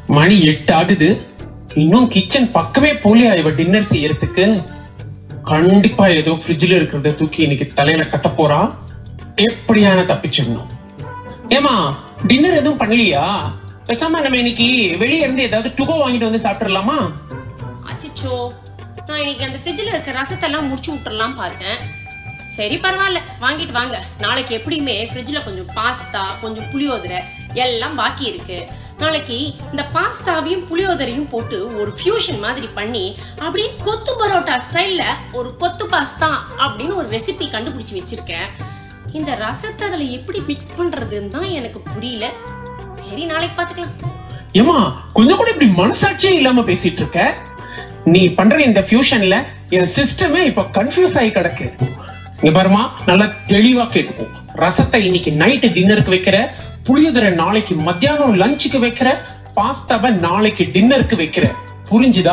மணி எட்டு ஆகுது இன்னும் கிச்சன் பக்கமே போலியா இவ டின்னர் செய்யறதுக்கு கண்டிப்பா ஏதோ ஃப்ரிட்ஜ்ல இருக்கிறத தூக்கி இன்னைக்கு தலையில கட்ட போறா எப்படியான தப்பிச்சிடணும் ஏமா டின்னர் எதுவும் பண்ணலையா பேசாம நம்ம இன்னைக்கு வெளிய இருந்து ஏதாவது டுகோ வாங்கிட்டு வந்து சாப்பிட்டுறலாமா அச்சச்சோ நான் இன்னைக்கு அந்த ஃப்ரிட்ஜில் இருக்க ரசத்தெல்லாம் முடிச்சு விட்டுறலாம் பார்த்தேன் சரி பரவாயில்ல வாங்கிட்டு வாங்க நாளைக்கு எப்படியுமே ஃப்ரிட்ஜில் கொஞ்சம் பாஸ்தா கொஞ்சம் புளியோதரை எல்லாம் பாக்கி இருக்கு நாளைக்கு இந்த பாஸ்தாவையும் புளியோதரையும் போட்டு ஒரு ஃபியூஷன் மாதிரி பண்ணி அப்படியே கொத்து பரோட்டா ஸ்டைல்ல ஒரு கொத்து பாஸ்தா அப்படின்னு ஒரு ரெசிபி கண்டுபிடிச்சு வச்சிருக்கேன் இந்த ரசத்தை அதுல எப்படி மிக்ஸ் பண்றதுன்னு தான் எனக்கு புரியல சரி நாளைக்கு பார்த்துக்கலாம் ஏமா கொஞ்சம் கூட இப்படி மனசாட்சியே இல்லாம பேசிட்டு இருக்க நீ பண்ற இந்த ஃபியூஷன்ல என் சிஸ்டமே இப்ப கன்ஃபியூஸ் ஆகி கிடக்கு இங்க பாருமா நல்லா தெளிவா கேட்டுக்கும் ரசத்தை இன்னைக்கு நைட்டு டின்னருக்கு வைக்கிற புளியோதரை நாளைக்கு மத்தியானம் லஞ்சுக்கு வைக்கிற பாஸ்தாவை நாளைக்கு டின்னருக்கு வைக்கிற புரிஞ்சுதா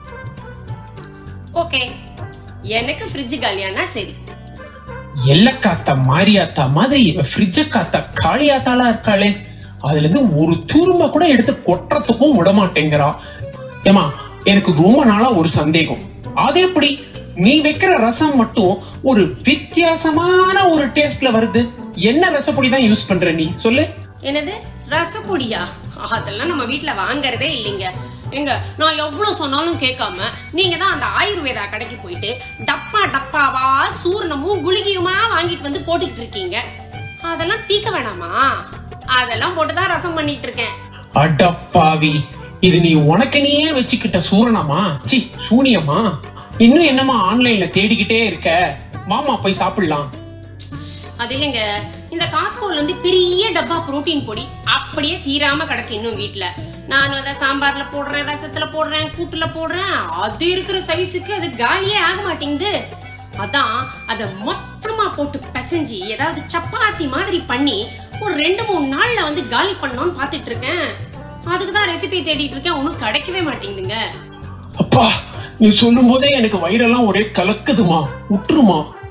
ஓகே எனக்கு ஃப்ரிட்ஜ் காலியானா சரி எல்லக்காத்தா மாரியாத்தா மாதிரி இவ ஃப்ரிட்ஜ காத்தா காளியாத்தாளா இருக்காளே அதுல இருந்து ஒரு தூரமா கூட எடுத்து கொட்டுறதுக்கும் விட மாட்டேங்கிறா ஏமா எனக்கு ரொம்ப நாளா ஒரு சந்தேகம் அது எப்படி நீ வைக்கிற ரசம் மட்டும் ஒரு வித்தியாசமான ஒரு டேஸ்ட்ல வருது என்ன ரசப்பொடி தான் யூஸ் பண்ற நீ சொல்லு என்னது ரசப்பொடியா அதெல்லாம் நம்ம வீட்ல வாங்குறதே இல்லைங்க எங்க நான் எவ்வளவு சொன்னாலும் கேட்காம நீங்க தான் அந்த ஆயுர்வேதா கடைக்கு போயிட்டு டப்பா டப்பாவா சூர்ணமும் குளிகையுமா வாங்கிட்டு வந்து போட்டுக்கிட்டு இருக்கீங்க அதெல்லாம் தீக்க வேணாமா அதெல்லாம் போட்டுதான் ரசம் பண்ணிட்டு இருக்கேன் அடப்பாவி இது நீ உனக்கு நீயே வச்சுக்கிட்ட சூரணமா சி சூனியமா இன்னும் என்னமா ஆன்லைன்ல தேடிக்கிட்டே இருக்க மாமா போய் சாப்பிடலாம் அது இல்லைங்க இந்த காஸ்கோல இருந்து பெரிய டப்பா புரோட்டீன் பொடி அப்படியே தீராம கிடக்கு இன்னும் வீட்ல நானும் அதை சாம்பார்ல போடுறேன் ரசத்துல போடுறேன் கூட்டுல போடுறேன் அது இருக்கிற சைஸுக்கு அது காலியே ஆக மாட்டேங்குது அதான் அத மொத்தமா போட்டு பிசைஞ்சு ஏதாவது சப்பாத்தி மாதிரி பண்ணி ஒரு ரெண்டு மூணு நாள்ல வந்து காலி பண்ணணும்னு பாத்துட்டு இருக்கேன் அதுக்கு தான் ரெசிபி தேடிட்டு இருக்கேன் ஒன்றும் கிடைக்கவே மாட்டேங்குதுங்க அப்பா நீ சொல்லும் போதே எனக்கு வயிறெல்லாம் ஒரே கலக்குதுமா விட்டுருமா